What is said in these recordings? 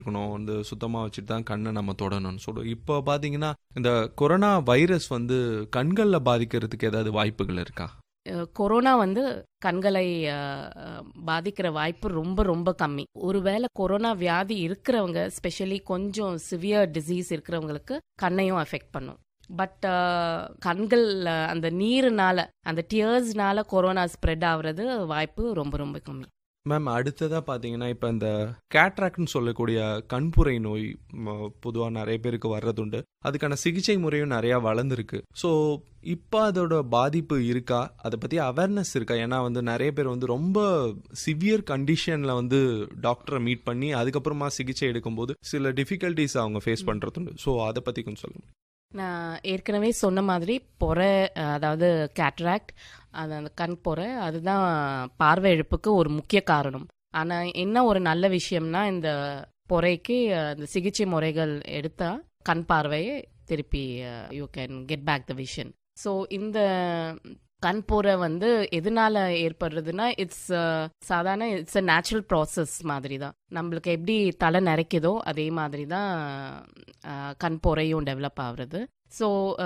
இருக்கணும் வந்து சுத்தமாக வச்சுட்டு தான் கண்ணை நம்ம தொடணும்னு சொல்லுவோம் இப்போ பார்த்தீங்கன்னா இந்த கொரோனா வைரஸ் வந்து கண்களில் பாதிக்கிறதுக்கு ஏதாவது வாய்ப்புகள் இருக்கா அஹ் கொரோனா வந்து கண்களை அஹ், அஹ், பாதிக்கிற வாய்ப்பு ரொம்ப ரொம்ப கம்மி ஒருவேளை கொரோனா வியாதி இருக்கிறவங்க ஸ்பெஷலி கொஞ்சம் சிவியர் டிசீஸ் இருக்கிறவங்களுக்கு கண்ணையும் அஃபெக்ட் பண்ணும் பட் கண்கள் அஹ், அந்த நீருனால அந்த டியர்ஸ்னால கொரோனா ஸ்ப்ரெட் ஆகுறது வாய்ப்பு ரொம்ப ரொம்ப கம்மி மேம் அடுத்ததாக பார்த்தீங்கன்னா இப்போ இந்த கேட்ராக்ட்னு சொல்லக்கூடிய கண்புரை நோய் பொதுவாக நிறைய பேருக்கு வர்றதுண்டு அதுக்கான சிகிச்சை முறையும் நிறையா வளர்ந்துருக்கு ஸோ இப்போ அதோட பாதிப்பு இருக்கா அதை பற்றி அவேர்னஸ் இருக்கா ஏன்னா வந்து நிறைய பேர் வந்து ரொம்ப சிவியர் கண்டிஷனில் வந்து டாக்டரை மீட் பண்ணி அதுக்கப்புறமா சிகிச்சை எடுக்கும்போது சில டிஃபிகல்ட்டிஸ் அவங்க ஃபேஸ் பண்ணுறதுண்டு ஸோ அதை பற்றி கொஞ்சம் சொல்லுங்க நான் ஏற்கனவே சொன்ன மாதிரி பொறை அஹ், அதாவது கேட்ராக்ட் அது அந்த கண் பொறை அதுதான் பார்வை இழப்புக்கு ஒரு முக்கிய காரணம் ஆனால் என்ன ஒரு நல்ல விஷயம்னா இந்த பொறைக்கு அஹ், இந்த சிகிச்சை முறைகள் எடுத்தா கண் பார்வையை திருப்பி you can get back the vision so இந்த கண் பொறை வந்து எதனால ஏற்படுறதுன்னா இட்ஸ் சாதாரண இட்ஸ் அ நேச்சுரல் ப்ராசஸ் மாதிரி தான் நம்மளுக்கு எப்படி தலை நிறைக்குதோ அதே மாதிரி தான் அஹ், கண் பொறையும் டெவலப் ஆகுறது ஸோ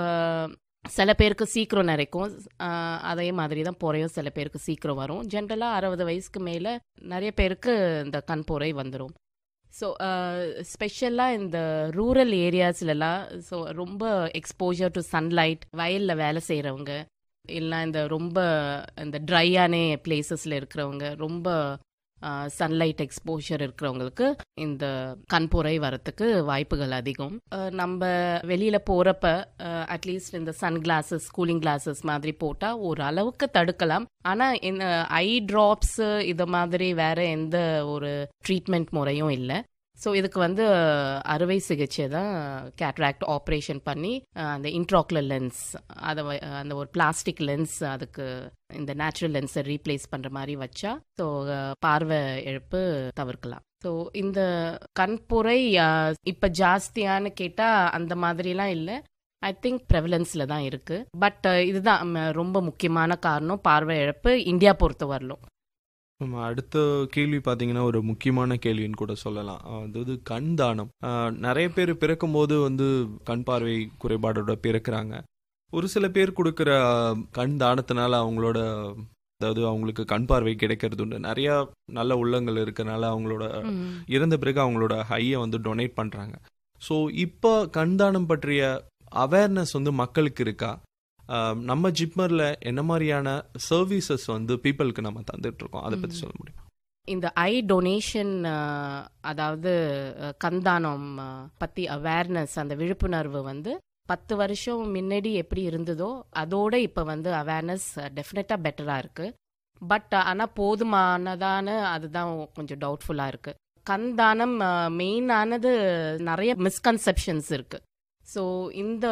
சில பேருக்கு சீக்கிரம் நிறைக்கும் அஹ், அதே மாதிரி தான் பொறையும் சில பேருக்கு சீக்கிரம் வரும் ஜென்ரலாக அறுபது வயசுக்கு மேலே நிறைய பேருக்கு இந்த கண் பொறை வந்துடும் ஸோ ஸ்பெஷலாக இந்த ரூரல் ஏரியாஸ்லலாம் ஸோ ரொம்ப எக்ஸ்போஜர் டு சன்லைட் வயலில் வேலை செய்கிறவங்க இல்லை இந்த ரொம்ப இந்த ட்ரையான பிளேசஸில் இருக்கிறவங்க ரொம்ப சன்லைட் எக்ஸ்போஷர் இருக்கிறவங்களுக்கு இந்த கண்புரை வரத்துக்கு வாய்ப்புகள் அதிகம் அஹ், நம்ம வெளியில போறப்ப அட்லீஸ்ட் இந்த சன் கிளாஸஸ் கூலிங் கிளாஸஸ் மாதிரி போட்டா ஒரு அளவுக்கு தடுக்கலாம் ஆனா இந்த ஐ டிராப்ஸ் இது மாதிரி வேற எந்த ஒரு ட்ரீட்மெண்ட் முறையும் இல்லை ஸோ இதுக்கு வந்து அஹ், அறுவை சிகிச்சை தான் கேட்ராக்ட் ஆப்ரேஷன் பண்ணி அஹ், அந்த இன்ட்ராக்குலர் லென்ஸ் அதை வ- அந்த ஒரு பிளாஸ்டிக் லென்ஸ் அதுக்கு இந்த நேச்சுரல் லென்ஸை ரீப்ளேஸ் பண்ணுற மாதிரி வச்சா ஸோ பார்வை இழப்பு தவிர்க்கலாம் ஸோ இந்த கண்புரை அஹ், இப்ப ஜாஸ்தியான்னு கேட்டா அந்த மாதிரிலாம் இல்லை ஐ திங்க் ப்ரெவலன்ஸில் தான் இருக்கு பட் இதுதான் ம, ரொம்ப முக்கியமான காரணம் பார்வை இழப்பு இந்தியா பொறுத்த வரலும் நம்ம அடுத்த கேள்வி பார்த்தீங்கன்னா ஒரு முக்கியமான கேள்வின்னு கூட சொல்லலாம் அதாவது கண் தானம் ஆஹ் நிறைய பேர் பிறக்கும்போது வந்து கண் பார்வை குறைபாடோட பிறக்கிறாங்க ஒரு சில பேர் கொடுக்குற ஆஹ், கண் தானத்தினால அவங்களோட அதாவது அவங்களுக்கு கண் பார்வை கிடைக்கிறது உண்டு நிறைய நல்ல உள்ளங்கள் இருக்கறனால அவங்களோட இறந்த பிறகு அவங்களோட ஹையை வந்து டொனேட் பண்ணுறாங்க ஸோ இப்போ கண் தானம் பற்றிய அவேர்னஸ் வந்து மக்களுக்கு இருக்கா ஆஹ் நம்ம ஜிப்மரில் என்ன மாதிரியான சர்வீசஸ் வந்து பீப்புளுக்கு நம்ம தந்துட்டு இருக்கோம் அதை பற்றி சொல்ல முடியும் இந்த ஐ டொனேஷன் அதாவது அஹ், கண்தானம் அஹ், பத்தி அவேர்னஸ் அந்த விழிப்புணர்வு வந்து பத்து வருஷம் முன்னாடி எப்படி இருந்ததோ அதோட இப்போ வந்து அவேர்னஸ் டெஃபினட்டாக பெட்டராக இருக்கு பட் ஆனால் போதுமானதான அதுதான் கொஞ்சம் டவுட்ஃபுல்லாக இருக்கு கண் தானம் மெயினானது நிறைய மிஸ்கன்செப்ஷன்ஸ் இருக்கு ஸோ இந்த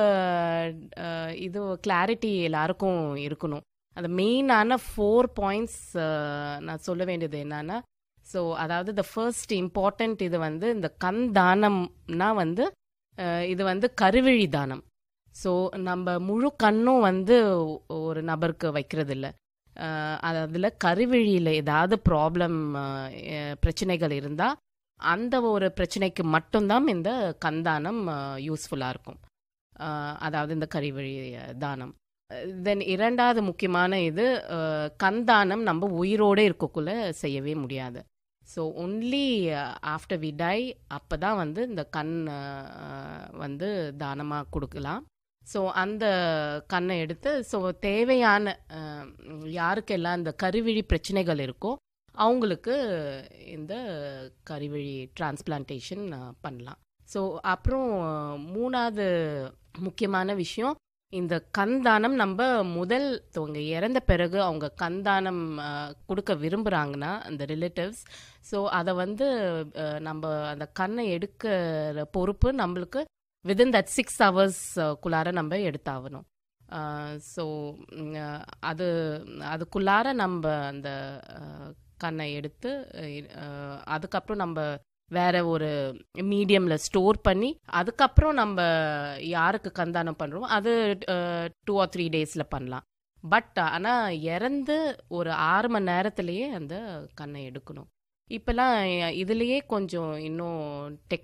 அஹ், இது கிளாரிட்டி எல்லாருக்கும் இருக்கணும் அந்த மெயினான ஃபோர் பாயிண்ட்ஸ் நான் சொல்ல வேண்டியது என்னன்னா ஸோ அதாவது த ஃபர்ஸ்ட் இம்பார்ட்டன்ட் இது வந்து இந்த கண் தானம்னா வந்து அஹ், இது வந்து கருவிழி தானம் ஸோ நம்ம முழு கண்ணும் வந்து ஒரு நபருக்கு வைக்கிறது இல்லை அதில் கருவிழியில் ஏதாவது ப்ராப்ளம் பிரச்சனைகள் இருந்தால் அந்த ஒரு பிரச்சனைக்கு மட்டும்தான் இந்த கண்தானம் யூஸ்ஃபுல்லாக இருக்கும் அஹ், அதாவது இந்த கருவிழி தானம் தென் இரண்டாவது முக்கியமான இது அஹ், கண்தானம் நம்ம உயிரோட இருக்கக்குள்ள செய்யவே முடியாது so only after we die அப்போ தான் வந்து இந்த கண் அஹ், வந்து தானமாக கொடுக்கலாம் ஸோ அந்த கண்ணை எடுத்து ஸோ தேவையான அஹ், யாருக்கெல்லாம் இந்த கருவிழி பிரச்சனைகள் இருக்கோ அவங்களுக்கு இந்த கருவிழி டிரான்ஸ்பிளான்டேஷன் பண்ணலாம் ஸோ அப்புறம் மூணாவது முக்கியமான விஷயம் இந்த கண்தானம் நம்ம முதல் அவங்க இறந்த பிறகு அவங்க கண்தானம் அஹ், கொடுக்க விரும்புகிறாங்கன்னா அந்த ரிலேட்டிவ்ஸ் ஸோ அதை வந்து அஹ், நம்ம அந்த கண்ணை எடுக்கிற பொறுப்பு நம்மளுக்கு வித்தின் தட் சிக்ஸ் ஹவர்ஸ்க்குள்ளார நம்ம எடுத்தாகணும் ஸோ அது அதுக்குள்ளார நம்ம அந்த அஹ், கண்ணை எடுத்து அஹ், அதுக்கப்புறம் நம்ம வேற ஒரு மீடியம்ல ஸ்டோர் பண்ணி அதுக்கப்புறம் நம்ம யாருக்கு கந்தானம் பண்றோம் அது டூ ஆர் த்ரீ டேஸ்ல பண்ணலாம் பட் ஆனா இறந்து ஒரு ஆறு மணி நேரத்திலேயே அந்த கண்ணை எடுக்கணும் இப்பெல்லாம் இதுலயே கொஞ்சம் இன்னும் டெக்